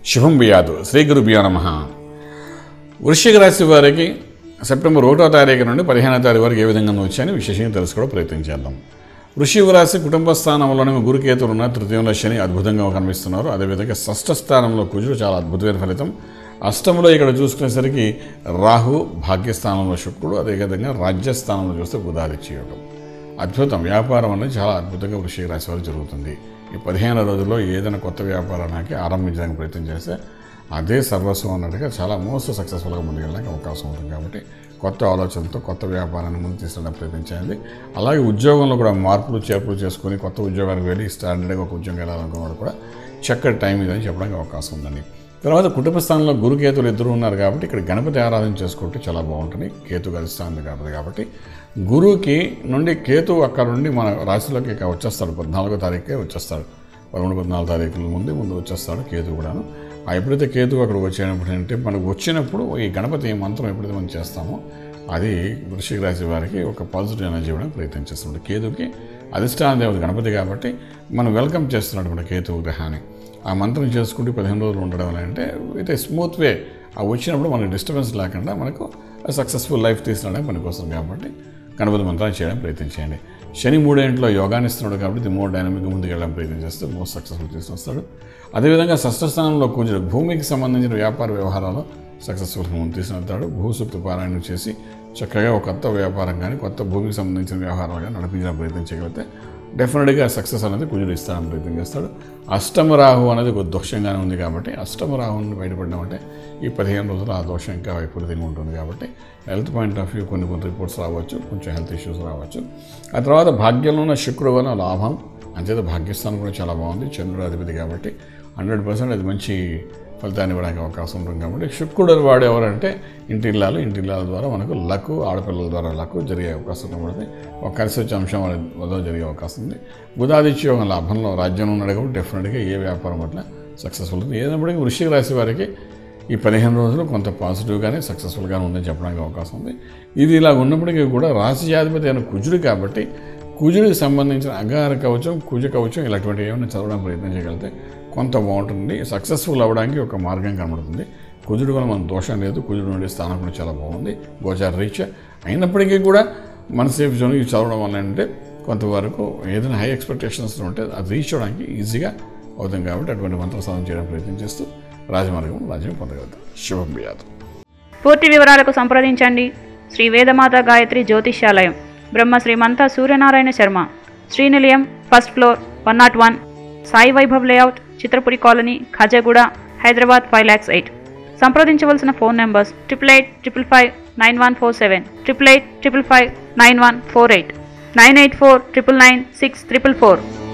శుభం బియాదు శ్రీ గురుభ్యో నమ వృశ్చిక రాశి వారికి సెప్టెంబర్ ఒకటో తారీఖు నుండి పదిహేనో తారీఖు వరకు ఏ విధంగా వచ్చాయని విశేషంగా తెలుసుకోవడం ప్రయత్నం చేద్దాం వృశ్చిక రాశి కుటుంబ స్థానంలోనే గురుకేతులు ఉన్న తృతీయంలో శని అద్భుతంగా కనిపిస్తున్నారు అదేవిధంగా షష్ఠ స్థానంలో కుజుడు చాలా అద్భుతమైన ఫలితం అష్టంలో ఇక్కడ చూసుకునేసరికి రాహు భాగ్యస్థానంలో శుక్రుడు అదేవిధంగా రాజ్యస్థానంలో చూస్తే బుధాదిత్య యోగం అద్భుతం వ్యాపారం అనేది చాలా అద్భుతంగా వృశ్చిక రాశి వారికి జరుగుతుంది ఈ పదిహేను రోజుల్లో ఏదైనా కొత్త వ్యాపారానికి ఆరంభించడానికి ప్రయత్నం చేస్తే అదే సర్వస్వం అన్నట్టుగా చాలా మోస్ట్ సక్సెస్ఫుల్గా ముందుకెళ్ళడానికి అవకాశం ఉంటుంది కాబట్టి కొత్త ఆలోచనలతో కొత్త వ్యాపారాన్ని ముందు తీసుకెళ్ళడానికి ప్రయత్నించాలి అలాగే ఉద్యోగంలో కూడా మార్పులు చేర్పులు చేసుకొని కొత్త ఉద్యోగానికి వెళ్ళి స్టాండర్డ్గా ఒక ఉద్యోగం వెళ్ళాలనుకున్నవాడు కూడా చక్కటి టైం ఇదని చెప్పడానికి అవకాశం ఉందండి తర్వాత కుటుంబ స్థానంలో గురుకేతులు ఇద్దరు ఉన్నారు కాబట్టి ఇక్కడ గణపతి ఆరాధన చేసుకుంటే చాలా బాగుంటుంది కేతు గరిస్తాంది కాబట్టి కాబట్టి గురువుకి నుండి కేతు అక్కడ నుండి మన రాశిలోకి ఇక వచ్చేస్తాడు పద్నాలుగో తారీఖుకే వచ్చేస్తాడు పదమూడు పద్నాలుగు తారీఖుల ముందు ముందు వచ్చేస్తాడు కేతు కూడాను ఆ ఎప్పుడైతే కేతు అక్కడ వచ్చేటప్పుడు అంటే మనకు వచ్చినప్పుడు ఈ గణపతి మంత్రం ఎప్పుడైతే మనం చేస్తామో అది వృశ్చిక రాశి వారికి ఒక పాజిటివ్ ఎనర్జీ ఇవ్వడానికి ప్రయత్నం చేస్తుంది కేతుకి అధిష్టాన దేవత గణపతి కాబట్టి మనం వెల్కమ్ చేస్తున్నటువంటి కేతు గ్రహాన్ని ఆ మంత్రం చేసుకుంటూ పదిహేను రోజులు ఉండడం వల్ల అంటే ఇట్ ఏ స్మూత్ వే ఆ వచ్చినప్పుడు మనకు డిస్టర్బెన్స్ లేకుండా మనకు సక్సెస్ఫుల్ లైఫ్ తీసుకురావడానికి పనికొస్తుంది కాబట్టి గణపతి మంత్రాన్ని చేయడానికి ప్రయత్నించండి శని మూడేంట్లో యోగాన్ని ఇస్తున్నాడు కాబట్టి ఇది మోర్ డైనమిక్గా ముందుకు వెళ్ళడం ప్రయత్నం చేస్తే మోస్ట్ సక్సెస్ఫుల్ తీసుకొస్తాడు అదేవిధంగా షష్ఠస్థానంలో కుజుడు భూమికి సంబంధించిన వ్యాపార వ్యవహారాలు సక్సెస్ఫుల్గా ముందు తీసుకెళ్తాడు భూసూక్తి పారాయణ చేసి చక్కగా ఒక కొత్త వ్యాపారం కానీ కొత్త భూమికి సంబంధించిన వ్యవహారాలు కానీ నడిపించడం ప్రయత్నం చేయగలిగితే డెఫినెట్గా సక్సెస్ అనేది కుజుడు ఇస్తాడని ప్రయత్నం చేస్తాడు అష్టమ రాహు అనేది ఒక దోషంగానే ఉంది కాబట్టి అష్టమ రాహు నుండి బయటపడడం అంటే ఈ పదిహేను రోజులు ఆ దోషం ఇంకా విపరీతంగా ఉంటుంది కాబట్టి హెల్త్ పాయింట్ ఆఫ్ వ్యూ కొన్ని కొన్ని రిపోర్ట్స్ రావచ్చు కొంచెం హెల్త్ ఇష్యూస్ రావచ్చు ఆ తర్వాత భాగ్యంలో ఉన్న శుక్రుడు వల్ల లాభం అంచేత భాగ్యస్థానం కూడా చాలా బాగుంది చంద్రుడు అధిపతి కాబట్టి హండ్రెడ్ పర్సెంట్ అది మంచి ఫలితాన్ని ఇవ్వడానికి అవకాశం ఉంటుంది కాబట్టి శుక్రుడు వాడు ఎవరంటే ఇంటి ఇల్లాలు ఇంటి ఇల్లాల ద్వారా మనకు లక్ ఆడపిల్లల ద్వారా లక్ జరిగే అవకాశం కనబడుతుంది ఒక కలిసి వచ్చే అంశం వాళ్ళ వల్ల జరిగే అవకాశం ఉంది బుధాదిత్య యోగం లాభంలో రాజ్యం ఉన్నాడు కాబట్టి డెఫినెట్గా ఏ వ్యాపారం పట్ల సక్సెస్ఫుల్ ఉంది ఏదైనప్పటికీ వృశ్చిక రాశి వారికి ఈ పదిహేను రోజులు కొంత పాజిటివ్గానే సక్సెస్ఫుల్గానే ఉందని చెప్పడానికి అవకాశం ఉంది ఇది ఇలా ఉన్నప్పటికీ కూడా రాశి జాధిపతి అయిన కుజుడు కాబట్టి కుజుడికి సంబంధించిన అగార కవచం కుజ కవచం ఇలాంటివి ఏమైనా చదవడానికి ప్రయత్నం చేయగలిగితే కొంత బాగుంటుంది సక్సెస్ఫుల్ అవ్వడానికి ఒక మార్గం కనబడుతుంది కుజుడు వల్ల మన దోషం లేదు కుజుడు నుండి స్థానం కూడా చాలా బాగుంది గోచార రీత్యా అయినప్పటికీ కూడా మన సేఫ్ జోన్ ఇవి చదవడం వల్ల ఏంటంటే కొంతవరకు ఏదైనా హై ఎక్స్పెక్టేషన్స్ ఉంటే అది రీచ్ అవ్వడానికి ఈజీగా అవుతుంది కాబట్టి అటువంటి మంత్ర సాధన చేయడానికి ప్రయత్నం చేస్తూ రాజమార్గం రాజ్యం పొందగలుగుతాం శుభం బియాదు పూర్తి వివరాలకు సంప్రదించండి Shri Vedamata Gayatri Jyotishyalayam Brahma Srimanta Suryanarayana Sharma Srinilayam first floor one nought one Sai Vaibhav layout Chitrapuri colony Khajaguda Hyderabad five lakhs eight సంప్రదించవలసిన phone numbers triple eight triple five nine one four seven triple eight triple five nine one four eight nine eight four triple nine six triple four